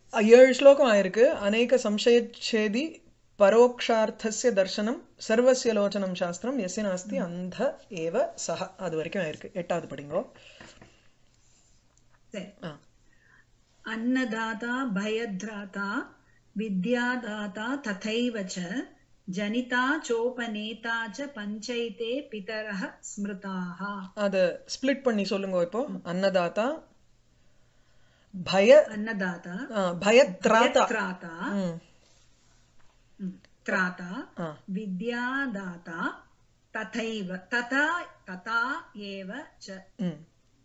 ஏழு ஸ்லோகம் ஆயிருக்கு அநேக சம்சயச்சேதி பரோக்ஷார்த்தஸ்ய தர்சனம் சர்வஸ்ய லோச்சனம் சாஸ்திரம் எஸ்ய நாஸ்தி அந்த ஏவ சஹ அது வரைக்கும் ஆயிருக்கு எட்டாவது படிங்கோ சரி ஆ अन्नदाता भयद्राता विद्यादाता तथैव च जनिता चोपनेता च पञ्चैते पितरः स्मृताः அதை ஸ்ப்ளிட் பண்ணி சொல்லுங்க இப்போ அன்னதாத்தா பய अन्नदाता ஆ, பயத்ராதா त्राता ம் ம், त्राता ஆ विद्यादाता तथैव तथा तथा एव च ம்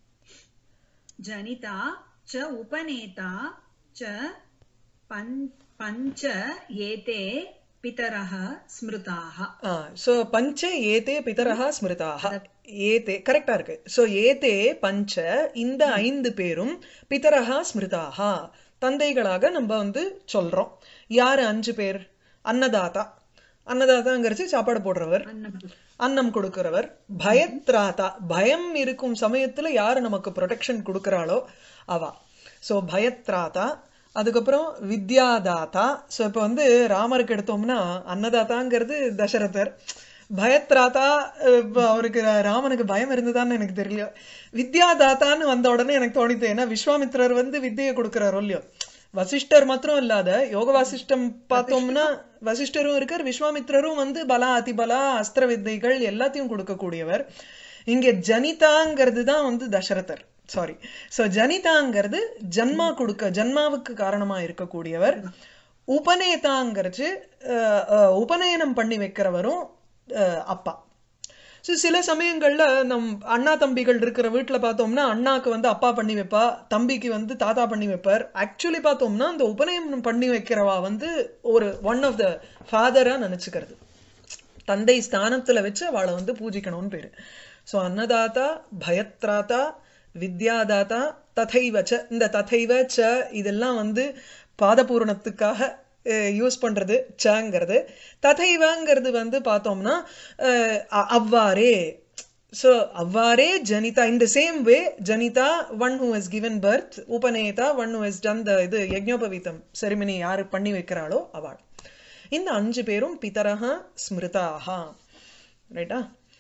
जनिता च उपनेता च पञ् पञ्च एते पितरः स्मृताः ஸோ பஞ்ச ஏதே பிதரஹா ஸ்மிருதாக ஏதே கரெக்டா இருக்கு ஸோ ஏதே பஞ்ச இந்த ஐந்து பேரும் பிதரஹா ஸ்மிருதாக தந்தைகளாக நம்ம வந்து சொல்றோம் யாரு அஞ்சு பேர் அன்னதாதா அன்னதாதாங்கிறச்சு சாப்பாடு போடுறவர் अन्नं அன்னம் கொடுக்கிறவர் பயத்ராதா பயம் இருக்கும் சமயத்துல யாரு நமக்கு ப்ரொடெக்ஷன் கொடுக்கறாளோ அவா சோ பயத்ராதா அதுக்கப்புறம் வித்யாதாதா சோ இப்ப வந்து ராமருக்கு எடுத்தோம்னா அன்னதாதாங்கிறது தசரதர் பயத்ராதா அஹ், இப்ப அவருக்கு ராமனுக்கு பயம் இருந்ததான்னு எனக்கு தெரியல வித்யாதாத்தான்னு வந்த உடனே எனக்கு தோணித்து ஏன்னா விஸ்வாமித்திரர் வந்து வித்தியை கொடுக்கறாரோ இல்லையோ வசிஷ்டர் மாத்திரம் இல்லாத யோக வாசிஷ்டம் பார்த்தோம்னா வசிஷ்டரும் இருக்கார் விஸ்வாமித்திரரும் வந்து பலா அதிபலா அஸ்திர வித்தைகள் எல்லாத்தையும் கொடுக்கக்கூடியவர் இங்க ஜனிதாங்கிறது தான் வந்து தசரதர் சாரி சோ ஜனிதாங்கிறது ஜன்மா கொடுக்க ஜன்மாவுக்கு காரணமா இருக்கக்கூடியவர் உபநேதாங்கிறது அஹ், அஹ், உபநயனம் பண்ணி வைக்கிறவரும் அஹ், அப்பா ஸோ சில சமயங்கள்ல நம் அண்ணா தம்பிகள் இருக்கிற வீட்டுல பார்த்தோம்னா அண்ணாக்கு வந்து அப்பா பண்ணி வைப்பா தம்பிக்கு வந்து தாத்தா பண்ணி வைப்பார் ஆக்சுவலி பார்த்தோம்னா அந்த உபநயனம் பண்ணி வைக்கிறவா வந்து ஒரு ஒன் ஆஃப் த ஃபாதரா நினைச்சுக்கிறது தந்தை ஸ்தானத்துல வச்சு அவளை வந்து பூஜிக்கணும்னு பேரு சோ அன்னதாதா பயத்ராதா வித்யாதாதா ததைவச்ச இந்த ததைவச்ச இதெல்லாம் வந்து பாதபூரணத்துக்காக யூஸ் பண்றது சங்கிறது ததைவங்கிறது வந்து பார்த்தோம்னா அஹ், அ- அவ்வாறே ஸோ அவ்வாறே ஜனிதா இந்த சேம் வே ஜனிதா one who has given birth உபநேதா one who has done the இது யஜ்ஞோபவீதம் செரிமனி யாரு பண்ணி வைக்கிறாளோ அவள் இந்த அஞ்சு பேரும் பிதரஹ ஸ்மிருதாஹா ரைட்டா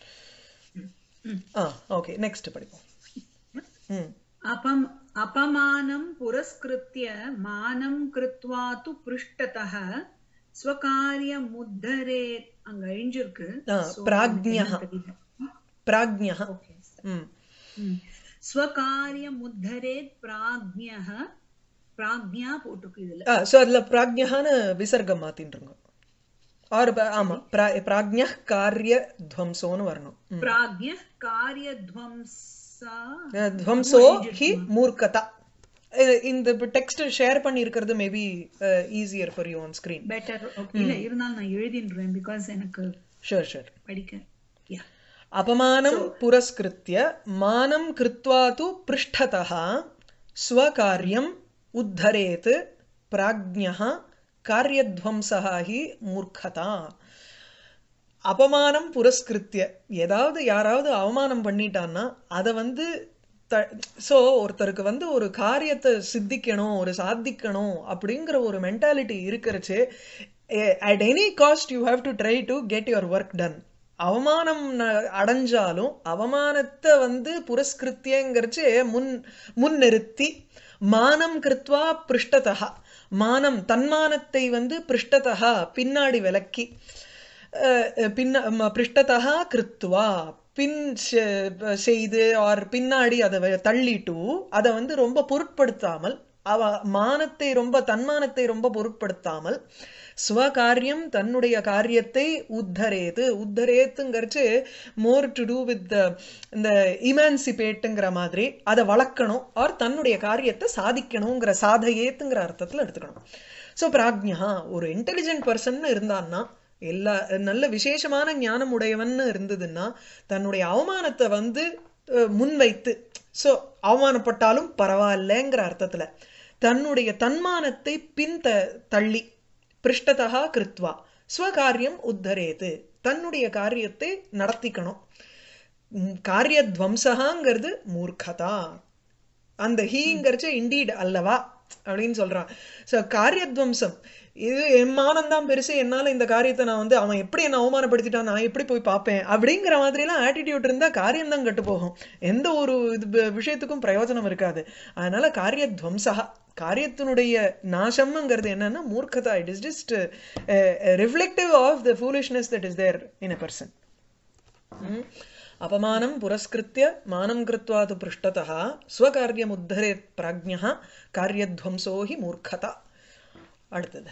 ஆ ஓகே நெக்ஸ்ட் படிப்போம் ம் अपम् अपमानं पुरस्कृत्य मानं कृत्वा तु पृष्ठतः स्वकार्यमुद्धरे அங்க அழிஞ்சிருக்கு ஆ, So, பிராஜ்ஞः. எனக்கு தெரியல. பிராஜ்ஞः Okay. ம் ம். स्वकार्यमुद्धरेत् प्राज्ञः प्राज्ञा போட்டிருக்கு இதுல ஆ ஸோ அதில் பிராஜ்ஞான்னு விசர்க்கம் மாத்தின்றுங்க ஆர் ஆமா பிரா பிராஜ்ஞ காரிய துவம்சோன்னு வரணும் ம். प्राज्ञः कार्यध्वंसा அஹ், துவம்சோ ஹி மூர்க்கதா இது- இந்த டெக்ஸ்ட் ஷேர் பண்ணி இருக்கிறது maybe easier for you on screen better இல்ல இருந்தாலும் நான் எழுதின்றேன் பிகாஸ் எனக்கு ஷூர் ஷூர் படிக்க Yeah. अपमानं पुरस्कृत्य मानं कृत्वा तु पृष्ठतः स्वकार्यम् उद्धरेत् प्राज्ञः कार्यध्वंसः हि मूर्खता அபமானம் புரஸ்கிருத்திய ஏதாவது யாராவது அவமானம் பண்ணிட்டான்னா அதை வந்து ஸோ ஒருத்தருக்கு வந்து ஒரு காரியத்தை சித்திக்கணும் ஒரு சாதிக்கணும் அப்படிங்கிற ஒரு மென்டாலிட்டி இருக்கிறச்சு at any cost you have to try to get your work done அவமானம் ந- அடைஞ்சாலும் அவமானத்தை வந்து புரஸ்கிருத்தியங்கிறச்சு முன் முன்னிறுத்தி மானம் கிருத்வா பிருஷ்டதா மானம் தன்மானத்தை வந்து பிருஷ்டதா பின்னாடி விலக்கி அஹ், பின்ன ம- பிருஷ்டதா கிருத்வா பின் செ- செய்து ஆர் பின்னாடி அதை வ- தள்ளிட்டு அதை வந்து ரொம்ப பொருட்படுத்தாமல் அவ மானத்தை ரொம்ப தன்மானத்தை ரொம்ப பொருட்படுத்தாமல் ஸ்வகாரியம் தன்னுடைய காரியத்தை உத்தரேது உத்தரேத்துங்கிறச்சு மோர் டு டூ வித் இந்த இமான்சிபேட்டுங்கிற மாதிரி அதை வளர்க்கணும் ஆர் தன்னுடைய காரியத்தை சாதிக்கணுங்கிற சாதையேத்துங்கிற அர்த்தத்துல எடுத்துக்கணும் ஸோ பிராக்ஞா ஒரு இன்டெலிஜென்ட் பர்சன் இருந்தான்னா எல்லா நல்ல விசேஷமான ஞானம் உடையவன்னு இருந்ததுன்னா தன்னுடைய அவமானத்தை வந்து அஹ், முன்வைத்து ஸோ அவமானப்பட்டாலும் பரவாயில்லைங்கிற அர்த்தத்துல தன்னுடைய தன்மானத்தை பின் த தள்ளி பிருஷ்டதா கிருத்வா ஸ்வகாரியம் உத்தரேது தன்னுடைய காரியத்தை நடத்திக்கணும் ம், காரியத்வம்சகாங்கிறது மூர்க்கதா அந்த ஹீங்கிறச்சு இண்டீட் அல்லவா அப்படின்னு சொல்றான் ஸோ காரியத்வம்சம் இது என் மானம் தான் பெருசு என்னால இந்த காரியத்தை நான் வந்து அவன் எப்படி என்ன அவமானப்படுத்திட்டான் நான் எப்படி போய் பார்ப்பேன் அப்படிங்கிற மாதிரிலாம் ஆட்டிடியூட் இருந்தா காரியம் தான் கெட்டு போகும் எந்த ஒரு இது ப- விஷயத்துக்கும் பிரயோஜனம் இருக்காது அதனால காரியத்வம்சா காரியத்தினுடைய நாசம்ங்கிறது என்னன்னா மூர்க்கதா it is just reflective of the foolishness that is there in a person अपमानं पुरस्कृत्य मानं कृत्वा तु पृष्ठतः स्वकार्यमुद्धरेत् प्राज्ञः कार्यध्वंसो हि मूर्खता அடுத்தது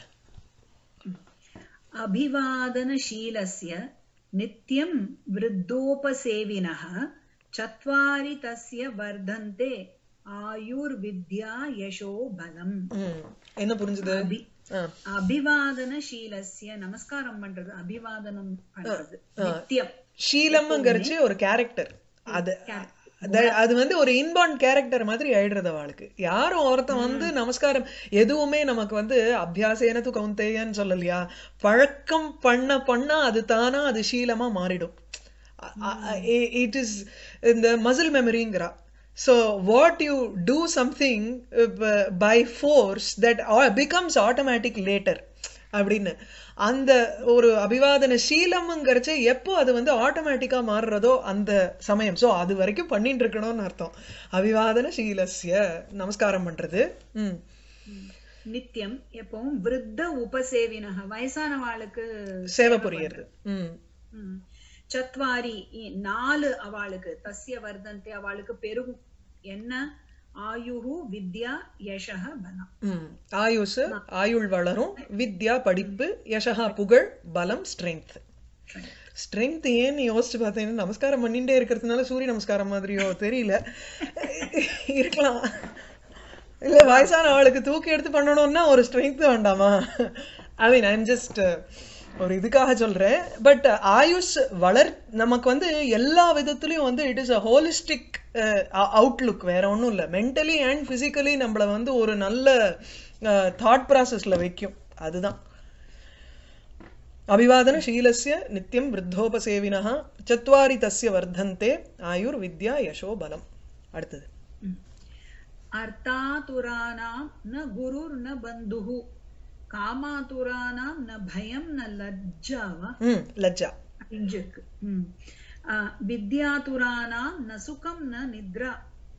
अभिवादनशीलस्य नित्यं वृद्धोपसेविनः चत्वारि तस्य वर्धन्ते आयुर्विद्या यशो बलम् ம், என்ன புரிஞ்சுது अभि ஆ, அபிவாதனசீலஸ்ய நமஸ்காரம் பண்றது அபிவாதனம் பண்றது நித்தியம் ஷீலம்ங்கிறச்சு ஒரு கேரக்டர் அது அது- அது வந்து ஒரு இன்பார்ன் கேரக்டர் மாதிரி ஆயிடுறது அவளுக்கு யாரும் ஒருத்தன் வந்து நமஸ்காரம் எதுவுமே நமக்கு வந்து அபியாசேன து கவுந்தேயன்னு சொல்லலையா பழக்கம் பண்ண பண்ணா அது தானா அது ஷீலமா மாறிடும் இட் இஸ் இந்த மசில் மெமரிங்கிறா so what you do something by force that becomes automatic later அப்படின்னு அந்த ஒரு அபிவாதன சீலம்ங்கிறச்ச எப்போ அது வந்து ஆட்டோமேட்டிக்கா மாறுறதோ அந்த சமயம் சோ அது வரைக்கும் பண்ணிட்டு இருக்கணும்னு அர்த்தம் அபிவாதன சீலஸ்ய நமஸ்காரம் பண்றது ம் நித்தியம் எப்பவும் விருத்த உபசேவினக வயசானவாளுக்கு சேவை புரியறது ம் ம். சத்வாரி இ- நாலு அவளுக்கு தஸ்ய வர்தந்தே அவளுக்கு பெருகும் என்ன ஆயுஹு வித்யா யசக பலம் ம் ஆயுஷ் ஆயுள் வளரும் வித்யா படிப்பு யசகா புகழ் பலம் ஸ்ட்ரென்த் ஸ்ட்ரென்த் ஏன்னு யோசிச்சு பார்த்தீங்கன்னா நமஸ்காரம் பண்ணிட்டே இருக்கிறதுனால சூரிய நமஸ்காரம் மாதிரியோ தெரியல இருக்கலாம் இல்ல வயசான ஆளுக்கு தூக்கி எடுத்து பண்ணணும்னா ஒரு ஸ்ட்ரென்த் வேண்டாமா ஐ மீன் ஐம் ஜஸ்ட் ஒரு இதுக்காக சொல்றேன் பட் ஆயுஷ் வளர் நமக்கு வந்து எல்லா விதத்துலயும் வந்து it is a holistic outlook வேற ஒண்ணும் இல்ல மென்டலி அண்ட் பிசிக்கலி நம்மள வந்து ஒரு நல்ல தாட் ப்ராசஸ்ல வைக்கும் அதுதான் अभिवादनशीलस्य नित्यं वृद्धोपसेविनः चत्वारि तस्य वर्धन्ते आयुर्विद्या यशो बलम् அடுத்தது அர்த்தாதுரானாம் ந குருர் ந பந்துஹு காமாதுரானாம் ந பயம் ந லஜ்ஜாவா ம் லஜ்ஜா இருக்கு ம். ஆ, வித்யாதுரானாம் ந சுகம் ந நித்ரா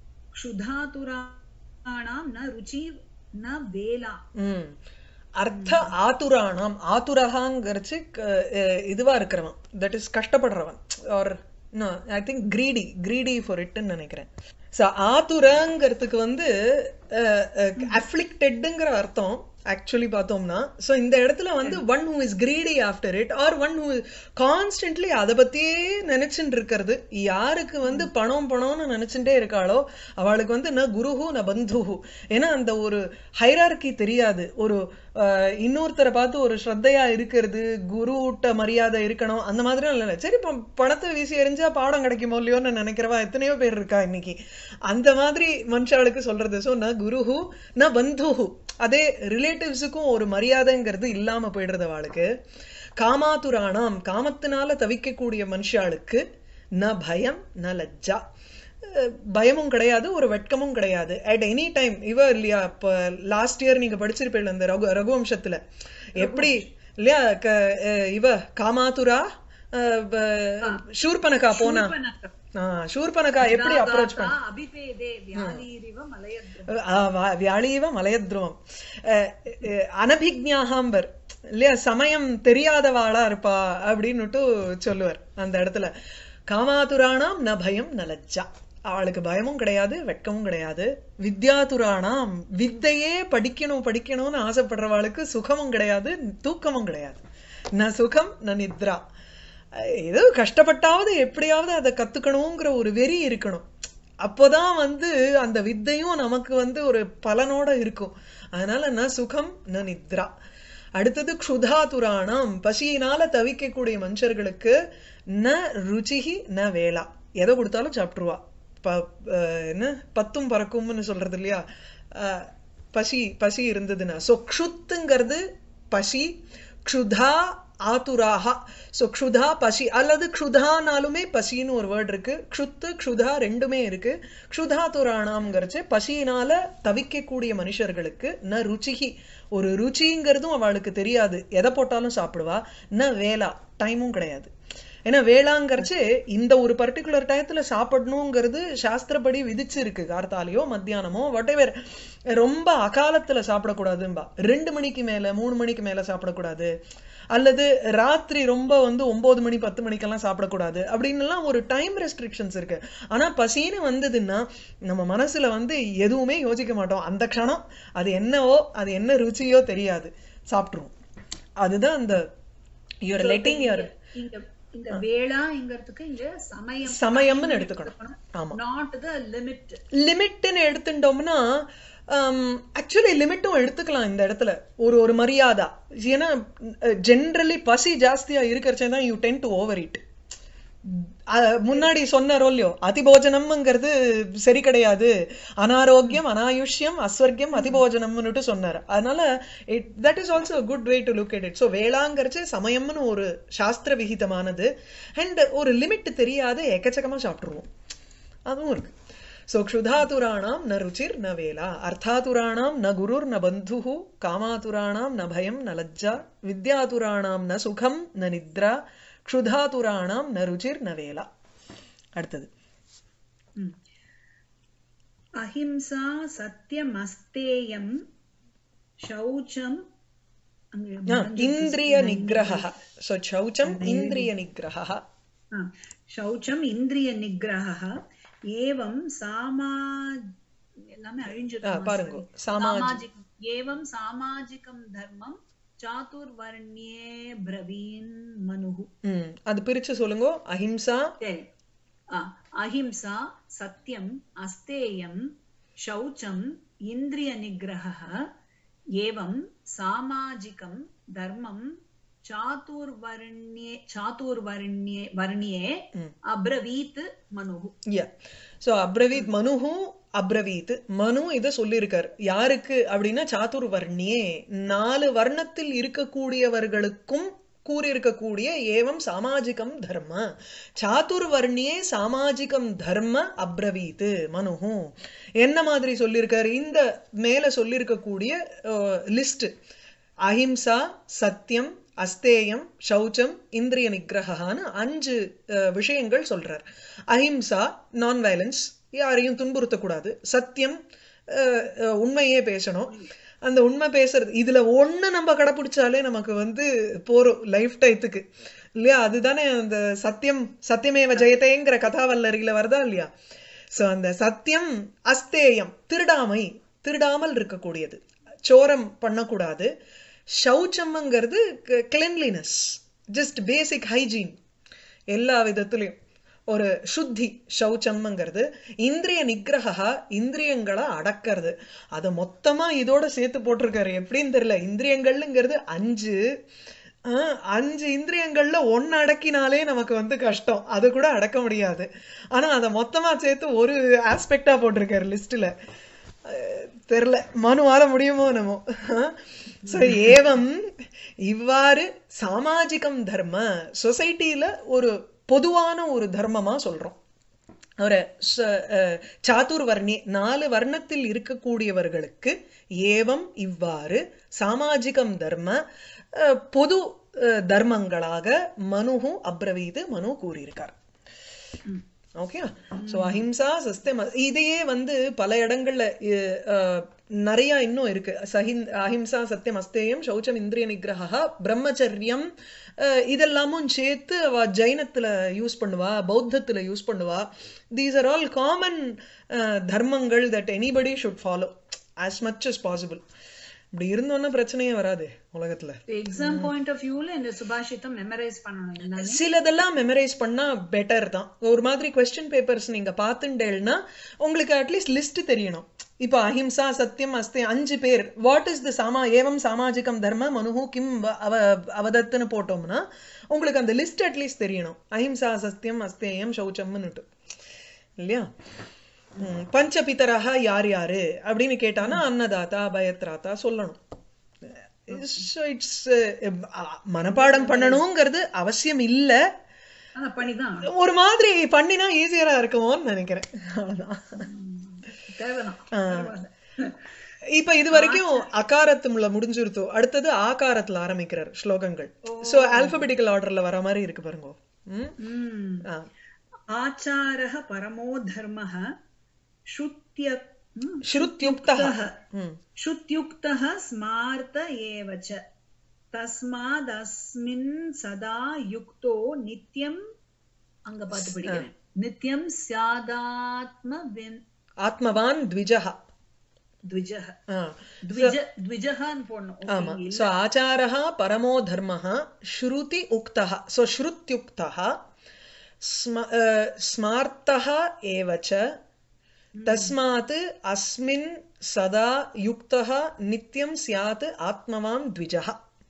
க்ஷுதாதுரானாம் ந ருச்சி ந வேலா ம் அர்த்த ஆத்துரானாம் ஆத்துரகாங்கிறச்சு க- அஹ் இதுவா இருக்கிறவன் தட் இஸ் கஷ்டப்படுறவன் or I think greedy greedy for இட்னு நினைக்கிறேன் ஸோ ஆத்துரங்கிறதுக்கு வந்து அஃப்ளிக்டெட்டுங்கிற அர்த்தம் ஆக்சுவலி பார்த்தோம்னா ஸோ இந்த இடத்துல வந்து one who is greedy after it or one who constantly அதை பத்தியே நினைச்சுட்டு இருக்கிறது யாருக்கு வந்து பணம் பணம்னு நினைச்சுட்டே இருக்காளோ அவளுக்கு வந்து ந குருஹு ந பந்துஹு ஏன்னா அந்த ஒரு ஹைரார்கி தெரியாது ஒரு அஹ், இன்னொருத்தரை பார்த்து ஒரு ஸ்ரத்தையா இருக்கிறது குருட்ட மரியாதை இருக்கணும் அந்த மாதிரி இல்லை சரி ப- பணத்தை வீசி எறிஞ்சா பாடம் கிடைக்குமோ இல்லையோன்னு நினைக்கிறவா எத்தனையோ பேர் இருக்கா இன்னைக்கு அந்த மாதிரி மனுஷாளுக்கு சொல்றது ஸோ ந குருஹு ந பந்துஹு அதே ரிலேட்டிவ்ஸுக்கும் ஒரு மரியாதைங்கிறது இல்லாம போயிடுறது அவளுக்கு காமாத்துராணாம் காமத்தினால தவிக்கக்கூடிய மனுஷாளுக்கு ந பயம் ந லஜ்ஜா அஹ் பயமும் கிடையாது ஒரு வெட்கமும் கிடையாது அட் எனி டைம் இவ இல்லையா இப்ப லாஸ்ட் இயர் நீங்க படிச்சிருப்பீங்க அந்த ரகு ரகுவம்சத்துல எப்படி இல்லையா க- அஹ் இவ காமாத்துரா அஹ் ப- சூர்பனகா போனா சூர்பனக. ஆஹ் சூர்பனகா எப்படி அப்ரோச் பண்ண தாதா அபிபேதே வியாதீரிவ மலையத்ரம் ஆ, வா- வியாழீவ மலையத்ருவம் அஹ், அஹ், அனபிக்ஞாகாம்பர் இல்லையா சமயம் தெரியாதவாளா இருப்பா அப்படின்னுட்டு சொல்லுவார் அந்த இடத்துல காமாதுராணாம் ந பயம் ந லஜ்ஜா அவளுக்கு பயமும் கிடையாது வெட்கமும் கிடையாது வித்யாதுராணாம் வித்தையே படிக்கணும் படிக்கணும்னு ஆசைப்படுறவாளுக்கு சுகமும் கிடையாது தூக்கமும் கிடையாது ந சுகம் ந நித்ரா அஹ், ஏதோ கஷ்டப்பட்டாவது எப்படியாவது அதை கத்துக்கணுங்கிற ஒரு வெறி இருக்கணும் அப்போதான் வந்து அந்த வித்தையும் நமக்கு வந்து ஒரு பலனோட இருக்கும் அதனால ந சுகம் ந நித்ரா அடுத்தது க்ஷுதாதுராணம் பசியினால தவிக்கக்கூடிய மனுஷர்களுக்கு ந ருச்சிஹி ந வேலா எதை கொடுத்தாலும் சாப்பிட்டுருவா ப அஹ் என்ன பத்தும் பறக்கும்னு சொல்றது இல்லையா அஹ் பசி பசி இருந்ததுன்னா ஸோ க்ஷுத்துங்கிறது பசி க்ஷுதா ஆதுராக ஸோ க்ஷுதா பசி அல்லது க்ஷுதானாலுமே பசின்னு ஒரு வேர்ட் இருக்கு க்ஷுத்து க்ஷுதா ரெண்டுமே இருக்கு க்ஷுதாதுராணாம்ங்கிறச்சு பசியினால தவிக்கக்கூடிய மனுஷர்களுக்கு ந ருச்சிகி ஒரு ருச்சிங்கிறதும் அவளுக்கு தெரியாது எதை போட்டாலும் சாப்பிடுவா ந வேலா டைமும் கிடையாது ஏன்னா வேளாங்கரிச்சு இந்த ஒரு பர்டிகுலர் டயத்துல சாப்பிடணுங்கிறது சாஸ்திரப்படி விதிச்சிருக்கு கார்த்தாலையோ மத்தியானமோ whatever ரொம்ப அகாலத்துல சாப்பிடக்கூடாதும்பா ரெண்டு மணிக்கு மேல மூணு மணிக்கு மேல சாப்பிடக்கூடாது அல்லது ராத்திரி ரொம்ப வந்து ஒன்பது மணி பத்து மணிக்கெல்லாம் சாப்பிடக்கூடாது அப்படின்னுலாம் ஒரு டைம் ரெஸ்ட்ரிக்ஷன்ஸ் இருக்கு ஆனா பசின்னு வந்ததுன்னா நம்ம மனசுல வந்து எதுவுமே யோசிக்க மாட்டோம் அந்த க்ஷணம் அது என்னவோ அது என்ன ருச்சியோ தெரியாது சாப்பிட்டுருவோம் அதுதான் அந்த யூஆர் லெட்டிங் யுவர் இங்க இந்த வேளாங்கிறதுக்கு இங்க சமயம் சமயம்னு எடுத்துக்கணும் ஆமா நாட் த லிமிட் லிமிட்னு எடுத்துட்டோம்னா ஆக்சுவலி லிமிட்டும் எடுத்துக்கலாம் இந்த இடத்துல ஒரு ஒரு மரியாதை ஏன்னா ஜென்ரலி பசி ஜாஸ்தியா இருக்கிறச்சே தான் you tend to overeat முன்னாடி சொன்னாரோ இல்லையோ அதிபோஜனம்ங்கிறது சரி கிடையாது அனாரோக்கியம் அனாயுஷ்யம் அஸ்வர்க்கியம் அதிபோஜனம்னுட்டு சொன்னார் அதனால it that is also good way to look at it so வேளாங்கிறச்சு சமயம்னு ஒரு சாஸ்திர விகிதமானது அண்ட் ஒரு லிமிட் தெரியாத எக்கச்சக்கமா சாப்பிட்டுருவோம் அதுவும் இருக்கு सो क्षुधातुराणां न रुचिर् न वेला अर्थातुराणां न गुरुर्न बन्धुः कामातुराणां न भयं न लज्जा विद्यातुराणां न सुखं न निद्रा क्षुधातुराणां न रुचिर् न वेला அடுத்தது அஹிம்சா சத்தியமஸ்தேயம் शौचम् இந்திரிய நிகிரஹ ஸோ சௌச்சம் இந்திரிய நிகிரஹ शौचम् இந்திரிய நிகிரஹ ஏவம் சாமா எல்லாமே அழிஞ்சிருக்கு பாருங்க சாமாஜி சாமாஜிகம் ஏவம் சாமாஜிகம் தர்மம் சாதுர்வர்ணியே பிரவீன் மனுகு ம் அது பிரிச்சு சொல்லுங்க அஹிம்சா சரி ஆ, அஹிம்சா சத்தியம் அஸ்தேயம் शौचम् இந்திரிய நிகிரஹ ஏவம் சாமாஜிகம் தர்மம் சாதுர்வர்ணியே சாதுர்வர்ணியே வர்ணியே அப்ரவீத் மனுகு யா ஸோ அப்ரவீத் மனுவும் அப்ரவீத் மனு இதை சொல்லியிருக்கார் யாருக்கு அப்படின்னா சாதுர் வர்ணியே நாலு வர்ணத்தில் இருக்கக்கூடியவர்களுக்கும் கூறியிருக்கக்கூடிய ஏவம் சாமாஜிகம் தர்ம சாதுர் வர்ணியே சாமாஜிகம் தர்ம அப்ரவீத் மனுஹு என்ன மாதிரி சொல்லியிருக்காரு இந்த மேல சொல்லியிருக்கக்கூடிய லிஸ்ட் அஹிம்சா சத்தியம் அஸ்தேயம் சௌச்சம் இந்திரிய நிகிரகான்னு அஞ்சு அஹ், விஷயங்கள் சொல்றார் அஹிம்சா நான் வயலன்ஸ் யாரையும் துன்புறுத்தக்கூடாது சத்தியம் அஹ், அஹ், உண்மையே பேசணும் அந்த உண்மை பேசுறது இதுல ஒண்ணு நம்ம கடைப்பிடிச்சாலே நமக்கு வந்து போறோம் லைஃப் டைத்துக்கு இல்லையா அதுதானே அந்த சத்தியம் சத்தியமேவ ஜெயதேங்கிற கதாவல்லரியில வருதா இல்லையா சோ அந்த சத்தியம் அஸ்தேயம் திருடாமை திருடாமல் இருக்கக்கூடியது சோரம் பண்ணக்கூடாது சௌச்சம்ங்கிறது கிளென்லினஸ் ஜஸ்ட் பேசிக் ஹைஜீன் எல்லா விதத்துலயும் ஒரு சுத்தி சௌச்சம்ங்கிறது இந்திரிய நிகிரகா இந்திரியங்களை அடக்கிறது அதை மொத்தமா இதோட சேர்த்து போட்டிருக்காரு எப்படின்னு தெரியல இந்திரியங்கள்ங்கிறது அஞ்சு ஆஹ், அஞ்சு இந்திரியங்கள்ல ஒன்னு அடக்கினாலே நமக்கு வந்து கஷ்டம் அது கூட அடக்க முடியாது ஆனா அதை மொத்தமா சேர்த்து ஒரு ஆஸ்பெக்டா போட்டிருக்காரு லிஸ்ட்ல தெரியல மனுவால முடியுமோ என்னமோ சோ ஏவம் இவ்வாறு சாமாஜிகம் தர்ம சொசைட்டில ஒரு பொதுவான ஒரு தர்மமா சொல்றோம் ஒரு ச- அஹ், சாதுர் வர்ணி நாலு வர்ணத்தில் இருக்கக்கூடியவர்களுக்கு ஏவம் இவ்வாறு சாமாஜிகம் தர்ம அஹ், பொது அஹ், தர்மங்களாக மனுவும் அப்ரவீது மனு கூறியிருக்கார் ஓகே சோ அஹிம்சா சஸ்தம் இதையே வந்து பல இடங்கள்ல அஹ், அஹ், நிறைய இன்னும் இருக்கு சஹின் அஹிம்சா சத்தியம் அஸ்தேயம் சௌச்சம் இந்திரிய நிகிரகா பிரம்மச்சரியம் அஹ், இதெல்லாமும் சேர்த்து அவ ஜைனத்துல யூஸ் பண்ணுவா பௌத்தத்துல யூஸ் பண்ணுவா தீஸ் ஆர் ஆல் காமன் தர்மங்கள் that anybody should follow as much as possible இப்படி இருந்தோன்னா பிரச்சனையே வராது உலகத்துல எக்ஸாம் பாயிண்ட் ஆஃப் வியூல இந்த சுபாஷிதம் மெமரைஸ் பண்ணணும் எல்லாமே சிலதெல்லாம் மெமரைஸ் பண்ணா பெட்டர் தான் ஒரு மாதிரி கொஸ்டின் பேப்பர்ஸ் நீங்க பார்த்துட்டேன்னா உங்களுக்கு அட்லீஸ்ட் லிஸ்ட் தெரியணும் இப்போ அஹிம்சா சத்தியம் அஸ்தே அஞ்சு பேர் வாட் இஸ் த சாமா ஏவம் சாமாஜிகம் தர்ம மனுஹு கிம் வ- அவ அவதத்துன்னு போட்டோம்னா உங்களுக்கு அந்த லிஸ்ட் அட்லீஸ்ட் தெரியணும் அஹிம்சா சத்தியம் அஸ்தேயம் சௌச்சம்னுட்டு இல்லையா ம், பஞ்சபிதராக யார் யாரு அப்படின்னு கேட்டானா அன்னதாத்தா பயத்ராத்தா சொல்லணும் ஸோ இட்ஸ் மனப்பாடம் பண்ணணுங்கிறது அவசியம் இல்ல ஆனா பண்ணிதான் ஒரு மாதிரி பண்ணினா ஈஸியரா இருக்குமோன்னு நினைக்கிறேன் அவ்வளவுதான் தேவைதான் ஆ. பரவாயில்ல. இப்ப இது வரைக்கும் அகாரத்தும்ல முடிஞ்சிருத்தோ அடுத்தது ஆகாரத்துல ஆரம்பிக்கிறார் ஸ்லோகங்கள் சோ ஆல்பபெட்டிக்கல் ஆர்டர்ல வர மாதிரி இருக்கு பாருங்க ம்? ம். ஆ. आचारः परमो धर्मः श्रुत्य म्, ஸ்ருத்யுக்தः ம். श्रुत्युक्तः स्मार्त एव च तस्मादस्मिन् सदा युक्तो नित्यम् அங்க பாத்து படிக்கிறேன் நித்யம் சியாதாத்ம ஆத்மவான் த்விஜः द्विजः ஆ. द्विज द्विजहाன்னு போடணும் ஆமா Okay, சோ ஆச்சாரः பரமோ தர்மः ஸ்ருதி உக்தः சோ ஸ்ருத்யுக்தः ஸ்ம அஹ், ஸ்மார்த்தः एव च तस्मात् अस्मिन् सदा युक्तः नित्यं स्यात् आत्मवान् द्विजः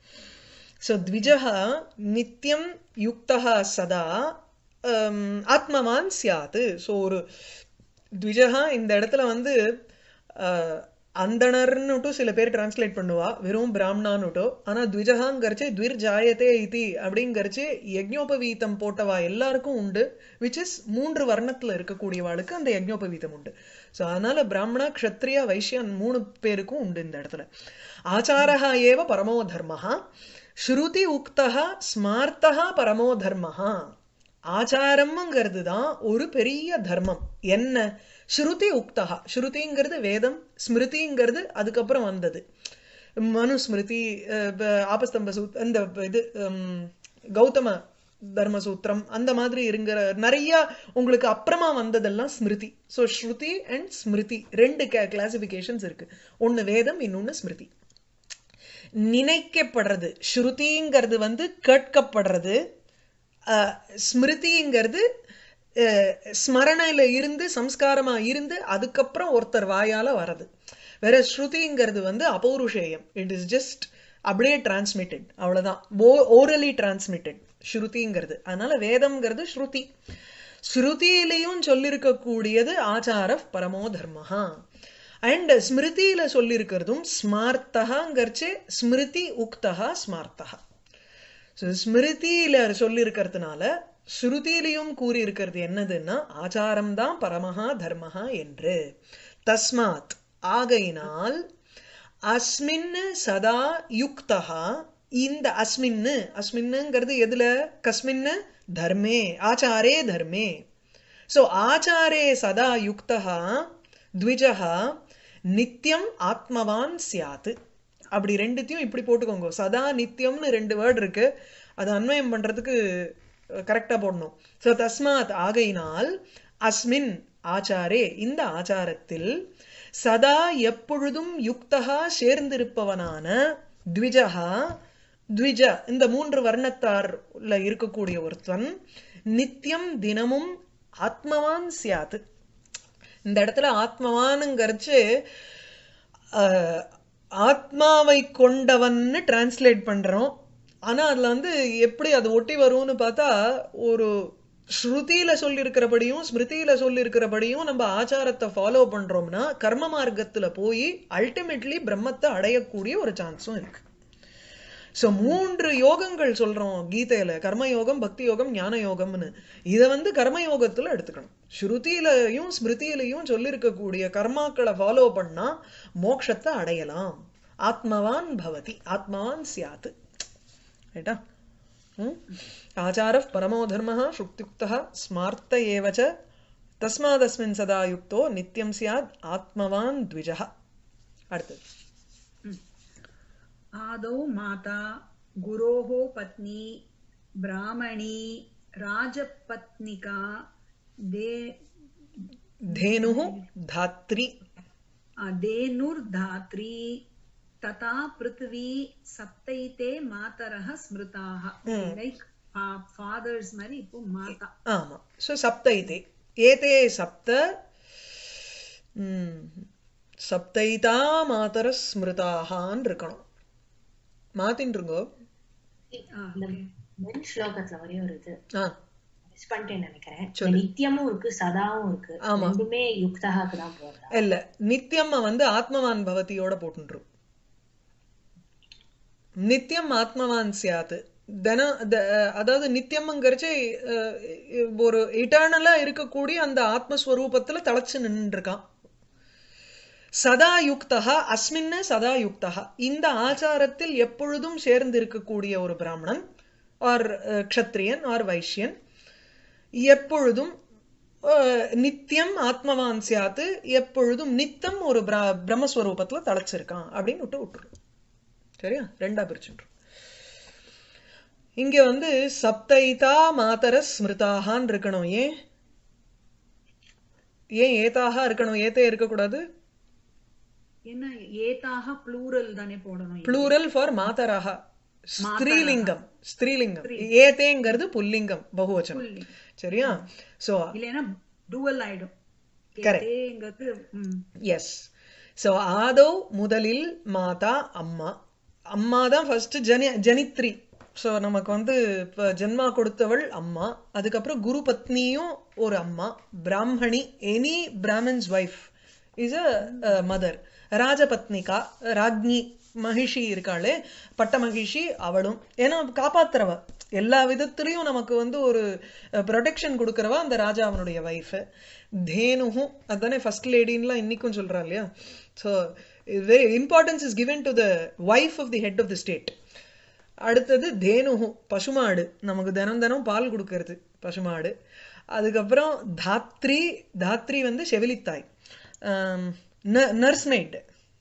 सो द्विजः नित्यं युक्तः सदा um, ஆத்மவான் சியாத்து ஸோ ஒரு த்விஜகா இந்த இடத்துல வந்து அஹ், அந்தணர்னுட்டு சில பேர் டிரான்ஸ்லேட் பண்ணுவா வெறும் பிராமணான்னுட்டோ ஆனா த்விஜகாங்கிறச்சு த்விர் ஜாயத்தே இதி அப்படிங்கறச்சு யஜ்ஞோபவீதம் போட்டவா எல்லாருக்கும் உண்டு விச் இஸ் மூன்று வர்ணத்துல இருக்கக்கூடியவாளுக்கு அந்த யஜ்ஞோபவீதம் உண்டு ஸோ அதனால பிராமணா க்ஷத்ரியா வைஷ்யன் மூணு பேருக்கும் உண்டு இந்த இடத்துல ஆச்சாரஹா ஏவ பரமோ தர்மஹா ஸ்ருதி உக்தஹா ஸ்மார்த்தஹா பரமோ தர்மஹா ஆச்சாரம்ங்கிறது தான் ஒரு பெரிய தர்மம் என்ன ஸ்ருதி உக்தஹா ஸ்ருதிங்கிறது வேதம் ஸ்மிருதிங்கிறது அதுக்கப்புறம் வந்தது மனு ஸ்மிருதி அஹ், ப- ஆபஸ்தம்ப சூத் அந்த இது ஹம், கௌதம தர்மசூத்திரம் அந்த மாதிரி இருங்கிற நிறைய உங்களுக்கு அப்புறமா வந்ததெல்லாம் ஸ்மிருதி ஸோ ஸ்ருதி அண்ட் ஸ்மிருதி ரெண்டு கிளாசிபிகேஷன்ஸ் இருக்கு ஒன்னு வேதம் இன்னொன்னு ஸ்மிருதி நினைக்கப்படுறது ஸ்ருதிங்கிறது வந்து கேட்கப்படுறது அஹ், ஸ்மிருதிங்கிறது அஹ், ஸ்மரணையில இருந்து சம்ஸ்காரமா இருந்து அதுக்கப்புறம் ஒருத்தர் வாயால வர்றது வேற ஸ்ருதிங்கிறது வந்து அபௌருஷேயம் இட் இஸ் ஜஸ்ட் அப்படியே டிரான்ஸ்மிட்டட் அவ்வளவுதான் ஓரலி டிரான்ஸ்மிட்டட் ஸ்ருதிங்கிறது அதனால வேதம்ங்கிறது ஸ்ருதி ஸ்ருதியிலையும் சொல்லியிருக்கக்கூடியது ஆச்சார பரமோ தர்மஹா அண்ட் ஸ்மிருதியில சொல்லியிருக்கிறதும் ஸ்மார்த்தகாங்கிறச்சு ஸ்மிருதி உக்தகா ஸ்மார்த்தகா ஸோ ஸ்மிருதியில சொல்லியிருக்கிறதுனால ஸ்ருதியிலையும் கூறியிருக்கிறது என்னதுன்னா ஆச்சாரம் தான் பரமஹா தர்மஹா என்று தஸ்மாத் ஆகையினால் அஸ்மின் சதா யுக்தஹா இந்த அஸ்மின்னு அஸ்மின்னுங்கிறது எதுல கஸ்மின்னு தர்மே ஆச்சாரே தர்மே ஸோ ஆச்சாரே சதா யுக்தஹா த்விஜஹா நித்தியம் ஆத்மவான் சியாத்து அப்படி ரெண்டுத்தையும் இப்படி போட்டுக்கோங்க சதா நித்தியம்னு ரெண்டு வேர்டு இருக்கு அது அன்வயம் பண்றதுக்கு கரெக்டா போடணும் ஸோ தஸ்மாத் ஆகையினால் அஸ்மின் ஆச்சாரே இந்த ஆச்சாரத்தில் சதா எப்பொழுதும் யுக்தகா சேர்ந்திருப்பவனான த்விஜகா த்விஜ இந்த மூன்று வர்ணத்தார்ல இருக்கக்கூடிய ஒருத்தன் நித்தியம் தினமும் ஆத்மவான் சியாத்து இந்த இடத்துல ஆத்மவானுங்கிறச்சு அஹ், ஆத்மாவை கொண்டவன்னு டிரான்ஸ்லேட் பண்றோம் ஆனா அதுல வந்து எப்படி அது ஒட்டி வரும்னு பார்த்தா ஒரு ஸ்ருதியில சொல்லியிருக்கிறபடியும் ஸ்மிருதியில சொல்லியிருக்கிறபடியும் நம்ம ஆச்சாரத்தை ஃபாலோ பண்றோம்னா கர்ம மார்க்கத்துல போய் அல்டிமேட்லி பிரம்மத்தை அடையக்கூடிய ஒரு சான்ஸும் இருக்கு சோ மூன்று யோகங்கள் சொல்றோம் கீதையில கர்ம யோகம் பக்தி யோகம் ஞான யோகம்னு இதை வந்து கர்ம யோகத்துல எடுத்துக்கணும் ஸ்ருதியிலையும் ஸ்மிருதியிலையும் சொல்லியிருக்கக்கூடிய கர்மாக்களை ஃபாலோ பண்ணா மோட்சத்தை அடையலாம் ஆத்மவான் பவதி ஆத்மவான் சியாத்து ரைட்டா ம்? ஆச்சாரः परमो धर्मः शुक्त्युक्तः स्मार्त एव च तस्मादस्मिन् सदा युक्तो नित्यं स्यात् आत्मवान् द्विजः அடுத்தது आदौ माता गुरोः पत्नी ब्राह्मणी राजपत्निका दे धेनुः धात्री आ, धेनुर्धात्री तथा पृथ्वी सप्तैते मातरः स्मृताः லைக் ஃபாதர்ஸ் மாதிரி இப்போ மாதா ஆமா ஸோ சப்த இதே ஏதே சப்த ம், சப்தைதா மாதர ஸ்மிருதாகான்னு இருக்கணும் மாத்தின்றுங்கோ இந்த மென் ஸ்லோகத்துல ஒரே ஒரு இது ஆ மிஸ் பண்ணிட்டேன்னு நினைக்கிறேன் இந்த சொல்லு. நித்தியமும் இருக்கு சதாவும் இருக்கு ஆமா. ரெண்டுமே யுக்தகாக்கு தான் போறதா இல்ல நித்தியம்மா வந்து ஆத்மவான் பவதியோட போட்டுரும் நித்தியம் ஆத்மவான் சியாத் தினம் த- அதாவது நித்தியம்ங்கிறச்சு அஹ், ஒரு இட்டர்னலா இருக்கக்கூடிய அந்த ஆத்மஸ்வரூபத்துல தளச்சு நின்று இருக்கான் சதா யுக்தா அஸ்மின்ன சதா யுக்தா இந்த ஆச்சாரத்தில் எப்பொழுதும் சேர்ந்து இருக்கக்கூடிய ஒரு பிராமணன் ஆர் க்ஷத்ரியன் ஆர் வைஷ்யன் எப்பொழுதும் அஹ், நித்தியம் ஆத்மவான் சியாத்து எப்பொழுதும் நித்தம் ஒரு பிர- பிரம்மஸ்வரூபத்துல தளச்சிருக்கான் அப்படின்னு விட்டு விட்டுரும் சரியா ரெண்டா பிரிச்சுட்டு இங்க வந்து சப்தைதா மாதர ஸ்மிருதாகான் இருக்கணும் ஏன் ஏன் ஏதாக இருக்கணும் ஏத்தே இருக்கக்கூடாது என்ன ஏதாக ப்ளூரல் தானே போடணும் இது. ப்ளூரல் ஃபார் மாதராக ஸ்திரீலிங்கம் ஸ்திரீலிங்கம் ஏதேங்கிறது புல்லிங்கம் பகுவச்சனம் புள்ளி. சரியா சோ இல்லைன்னா டூவல் ஆயிடும் Correct. கேட்டேங்கிறது ம். எஸ் சோ ஆதோ முதலில் மாதா அம்மா அம்மா தான் ஃபர்ஸ்ட் ஜனி ஜனித்ரி சோ நமக்கு வந்து இப்ப ஜென்மா கொடுத்தவள் அம்மா அதுக்கப்புறம் குரு பத்னியும் ஒரு அம்மா பிராமணி any Brahmins wife is a mother ராஜபத்னிகா ராக்னி மகிஷி இருக்காளே பட்ட மகிஷி அவளும் ஏன்னா காப்பாத்துறவ எல்லா விதத்திலையும் நமக்கு வந்து ஒரு ப்ரொடெக்ஷன் கொடுக்கறவ அந்த ராஜா அவனுடைய ஒய்ஃப் தேனுகும் அதானே ஃபர்ஸ்ட் லேடின்லாம் இன்னைக்கும் சொல்றா இல்லையா so very importance is given to the wife of the head of the state அடுத்தது தேனுகு பசுமாடு நமக்கு தினம் தினம் பால் கொடுக்கறது பசுமாடு அதுக்கப்புறம் தாத்ரி தாத்ரி வந்து செவிலித்தாய் நர்ஸ் மெய்டு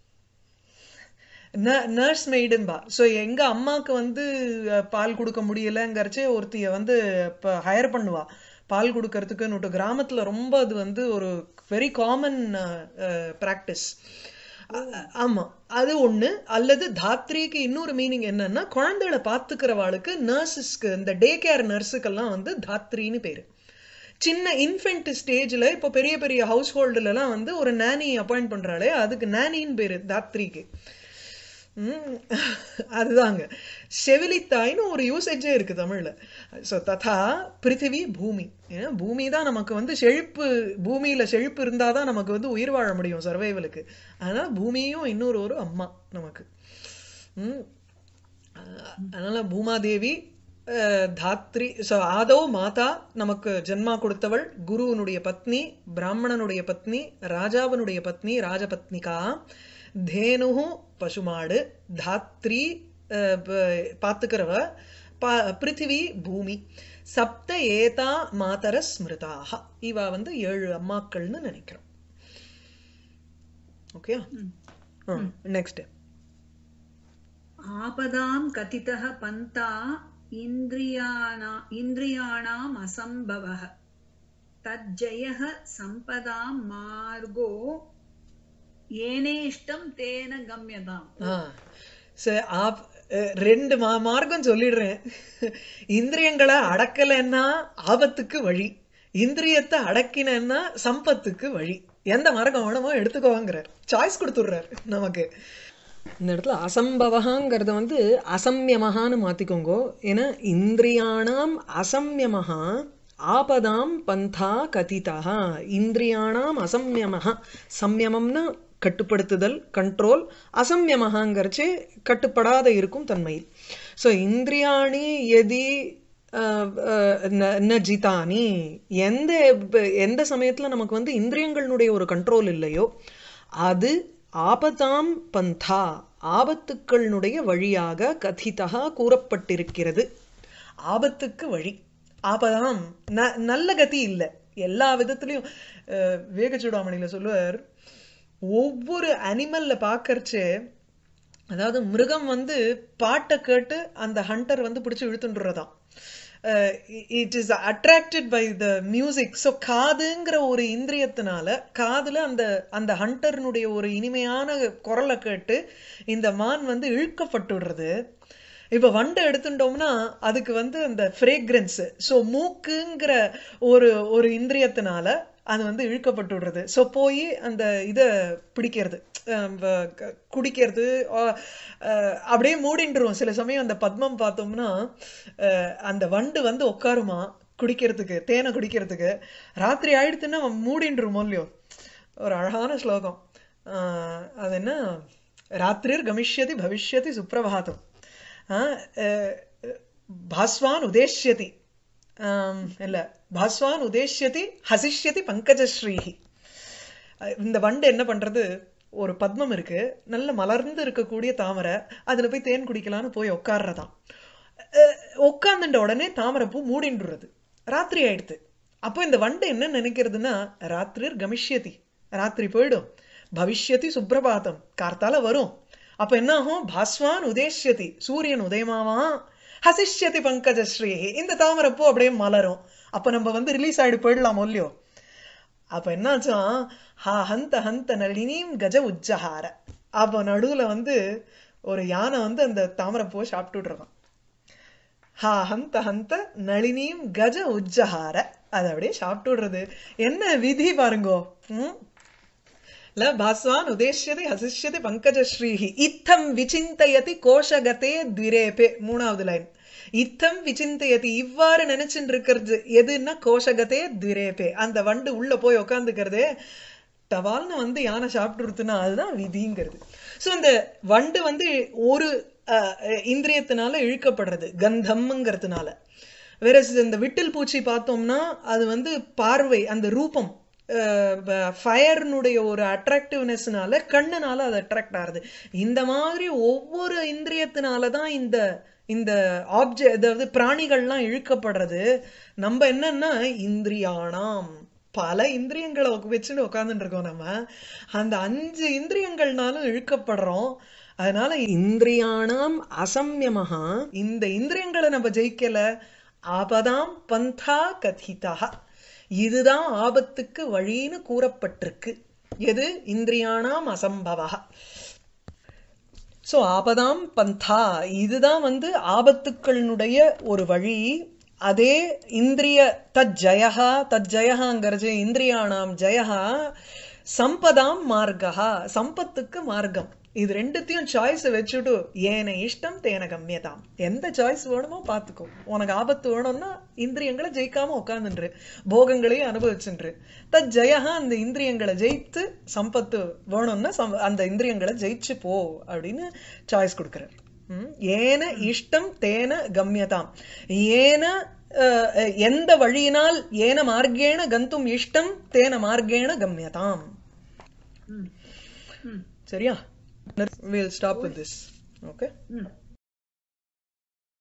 நர்ஸ் மெய்டுன்பா ஸோ எங்க அம்மாக்கு வந்து அஹ், பால் கொடுக்க முடியலங்கிறச்சே ஒருத்திய வந்து இப்போ ஹையர் பண்ணுவா பால் கொடுக்கறதுக்குன்னு கிராமத்துல ரொம்ப அது வந்து ஒரு வெரி காமன் ப்ராக்டிஸ் ஆமா அது ஒண்ணு அல்லது தாத்ரிக்கு இன்னொரு மீனிங் என்னன்னா குழந்தைகளை பாத்துக்கிறவாளுக்கு நர்சஸ்க்கு இந்த டே கேர் நர்ஸுக்கெல்லாம் வந்து தாத்ரின்னு பேரு சின்ன இன்ஃபென்ட் ஸ்டேஜ்ல இப்போ பெரிய பெரிய ஹவுஸ் ஹோல்டுலலாம் வந்து ஒரு நானி அப்பாயிண்ட் பண்றாளே அதுக்கு நானின்னு பேரு தாத்ரிக்கு ம், அதுதாங்க செவிலித்தாய்னு ஒரு யூசேஜே இருக்கு தமிழ்ல ஸோ ததா பிருத்திவி பூமி ஏன்னா பூமி தான் நமக்கு வந்து செழிப்பு பூமியில செழிப்பு இருந்தாதான் நமக்கு வந்து உயிர் வாழ முடியும் சர்வைவலுக்கு அதனால பூமியும் இன்னொரு ஒரு அம்மா நமக்கு ம் அஹ் அதனால பூமாதேவி அஹ், தாத்ரி ஸோ ஆதவ் மாதா நமக்கு ஜென்மா கொடுத்தவள் குருவனுடைய பத்னி பிராமணனுடைய பத்னி ராஜாவனுடைய பத்னி ராஜபத்னிகா தேனுகு பசுமாடு தாத்ரி அஹ், ப- பாத்துக்கிறவ பா பிருத்திவி பூமி சப்த ஏதா மாதர ஸ்மிருதாக இவ வந்து ஏழு அம்மாக்கள்னு நினைக்கிறோம் ஓகே நெக்ஸ்ட் आपदां कथितः पन्था इन्द्रियाणा इन्द्रियाणाम् असम्भवः तज्जयः सम्पदां मार्गो येनेष्टं तेन गम्यताम् ஆ சரி ஆப் அஹ், ரெண்டு மா மார்க்கம் சொல்லிடுறேன் இந்திரியங்களை அடக்கலைன்னா ஆபத்துக்கு வழி இந்திரியத்தை அடக்கினேன்னா சம்பத்துக்கு வழி எந்த மார்க்கம் வேணுமோ எடுத்துக்கோங்கிறார் சாய்ஸ் கொடுத்துடுறார் நமக்கு இந்த இடத்துல அசம்பவகாங்கிறத வந்து அசம்யமகான்னு மாத்திக்கோங்க ஏன்னா இந்திரியாணாம் அசம்யமகா ஆபதாம் பந்தா கதிதா இந்திரியாணாம் அசம்யமகா சம்யமம்னா கட்டுப்படுத்துதல் கண்ட்ரோல் அசம்யமகாங்கிறச்சு கட்டுப்படாத இருக்கும் தன்மையில் ஸோ இந்திரியாணி எதி அஹ், அஹ், ந- ந ஜிதானி எந்த எந்த சமயத்துல நமக்கு வந்து இந்திரியங்களுடைய ஒரு கண்ட்ரோல் இல்லையோ அது ஆபதாம் பந்தா ஆபத்துக்களினுடைய வழியாக கதிதா கூறப்பட்டிருக்கிறது ஆபத்துக்கு வழி ஆபதாம் ந நல்ல கதி இல்லை எல்லா விதத்துலயும் அஹ், விவேகச்சூடாமணியில சொல்லுவார் ஒவ்வொரு அனிமல்ல பார்க்கறச்சே அதாவது மிருகம் வந்து பாட்டை கேட்டு அந்த ஹண்டர் வந்து பிடிச்சு இழுத்துன்றதாம் it is attracted by the music so காதுங்கிற ஒரு இந்திரியத்தினால காதுல அந்த அந்த ஹண்டர்னுடைய ஒரு இனிமையான குரலை கேட்டு இந்த மான் வந்து இழுக்கப்பட்டுடுறது இப்ப வண்டை எடுத்துட்டோம்னா அதுக்கு வந்து அந்த ஃப்ரேக்ரன்ஸ் ஸோ மூக்குங்கிற ஒரு ஒரு இந்திரியத்தினால அது வந்து இழுக்கப்பட்டு விடுறது ஸோ போய் அந்த இதை பிடிக்கிறது அஹ் வ- க- குடிக்கிறது ஆ- அஹ் அப்படியே மூடின்றுரும் சில சமயம் அந்த பத்மம் பார்த்தோம்னா அஹ் அந்த வண்டு வந்து உட்காருமா குடிக்கிறதுக்கு தேனை குடிக்கிறதுக்கு ராத்திரி ஆயிடுத்துன்னா மூடின்றுமோ இல்லையோ ஒரு அழகான ஸ்லோகம் ஆஹ் அது என்ன ராத்திரிர் கமிஷ்யதி பவிஷ்யதி சுப்பிரபாதம் பாஸ்வான் உதேஷ்யதி ஆம், இல்ல பாஸ்வான் உதேஷ்யதி ஹசிஷ்யதி பங்கஜஸ்ரீஹி அஹ் இந்த வண்டு என்ன பண்றது ஒரு பத்மம் இருக்கு நல்ல மலர்ந்து இருக்கக்கூடிய தாமரை அதுல போய் தேன் குடிக்கலாம்னு போய் உட்கார்றதாம் அஹ் உட்கார்ந்துட்ட உடனே தாமரை பூ மூடின்றது ராத்திரி ஆயிடுது அப்போ இந்த வண்டு என்ன நினைக்கிறதுன்னா ராத்திரிர் கமிஷ்யதி ராத்திரி போயிடும் பவிஷ்யதி சுப்ரபாதம் கார்த்தால வரும் அப்ப என்ன ஆகும் பாஸ்வான் உதேஷ்யதி சூரியன் உதயமாவான் ஹசிஷ்யதி பங்கஜஸ்ரீ இந்த தாமரைப்பூ அப்படியே மலரும் அப்ப நம்ம வந்து ரிலீஸ் ஆயிடு போயிடலாம் இல்லையோ அப்ப என்னாச்சாம் ஹா ஹந்த ஹந்த நளினியும் கஜ உஜ்ஜஹார அப்ப நடுவுல வந்து ஒரு யானை வந்து அந்த தாமரைப்பூவை சாப்பிட்டுடுறதாம் ஹா ஹந்த ஹந்த நளினியும் கஜ உஜ்ஜஹார அதை அப்படியே சாப்பிட்டு விடுறது என்ன விதி பாருங்கோ ம்? ல பாஸ்வான் உதேஷ்யதி ஹசிஷ்யதி பங்கஜஸ்ரீஹி இத்தம் விசிந்தயதி கோஷகதே த்விரேபே மூணாவது லைன் இத்தம் விசிந்தயதி இவ்வாறு நினைச்சுட்டு இருக்கிறது எதுன்னா கோஷகதே த்விரேபே அந்த வண்டு உள்ள போய் உக்காந்துக்கிறதே டவால்னு வந்து யானை சாப்பிட்டுருத்துனா அதுதான் விதிங்கிறது சோ இந்த வண்டு வந்து ஒரு அஹ், இந்திரியத்தினால இழுக்கப்படுறது கந்தம்ங்கிறதுனால வேற இந்த விட்டில் பூச்சி பார்த்தோம்னா அது வந்து பார்வை அந்த ரூபம் ஃபயர்னுடைய ஒரு அட்ராக்டிவ்னஸ்னால கண்ணுனால அது அட்ராக்ட் ஆகுது இந்த மாதிரி ஒவ்வொரு இந்திரியத்தினால தான் இந்த இந்த ஆப்ஜெக்ட் அதாவது பிராணிகள்லாம் இழுக்கப்படுறது நம்ம என்னன்னா இந்திரியானாம் பல இந்திரியங்களை வச்சுன்னு உட்காந்துட்டு இருக்கோம் நம்ம அந்த அஞ்சு இந்திரியங்கள்னாலும் இழுக்கப்படுறோம் அதனால இந்திரியானாம் அசம்யமஹா இந்த இந்திரியங்களை நம்ம ஜெயிக்கல ஆபதாம் பந்தா கதிதா இதுதான் ஆபத்துக்கு வழின்னு கூறப்பட்டிருக்கு எது இந்திரியானாம் அசம்பவா சோ ஆபதாம் பந்தா இதுதான் வந்து ஆபத்துக்களினுடைய ஒரு வழி அதே இந்திரிய தஜ்ஜயா தஜ்ஜயகாங்கிறது இந்திரியானாம் ஜெயஹா சம்பதாம் மார்கா சம்பத்துக்கு மார்க்கம் இது ரெண்டுத்தையும் சாய்ஸ் வச்சுட்டு ஏன இஷ்டம் தேன கம்யதாம் எந்த சாய்ஸ் வேணுமோ பார்த்துக்கோ உனக்கு ஆபத்து வேணும்னா இந்திரியங்களை ஜெயிக்காம உட்காந்துன்று போகங்களையும் அனுபவிச்சுன்று தத் ஜெயஹா அந்த இந்திரியங்களை ஜெயித்து சம்பத்து வேணும்னா சம்- அந்த இந்திரியங்களை ஜெயிச்சு போ அப்படின்னு சாய்ஸ் கொடுக்குறார் ம், ஏன இஷ்டம் தேன கம்யதாம் ஏன அஹ், அஹ், எந்த வழியினால் ஏன மார்க்கேண கந்தும் இஷ்டம் தேன மார்க்கேண கம்யதாம் ம் ம் சரியா we'll stop with this okay ம்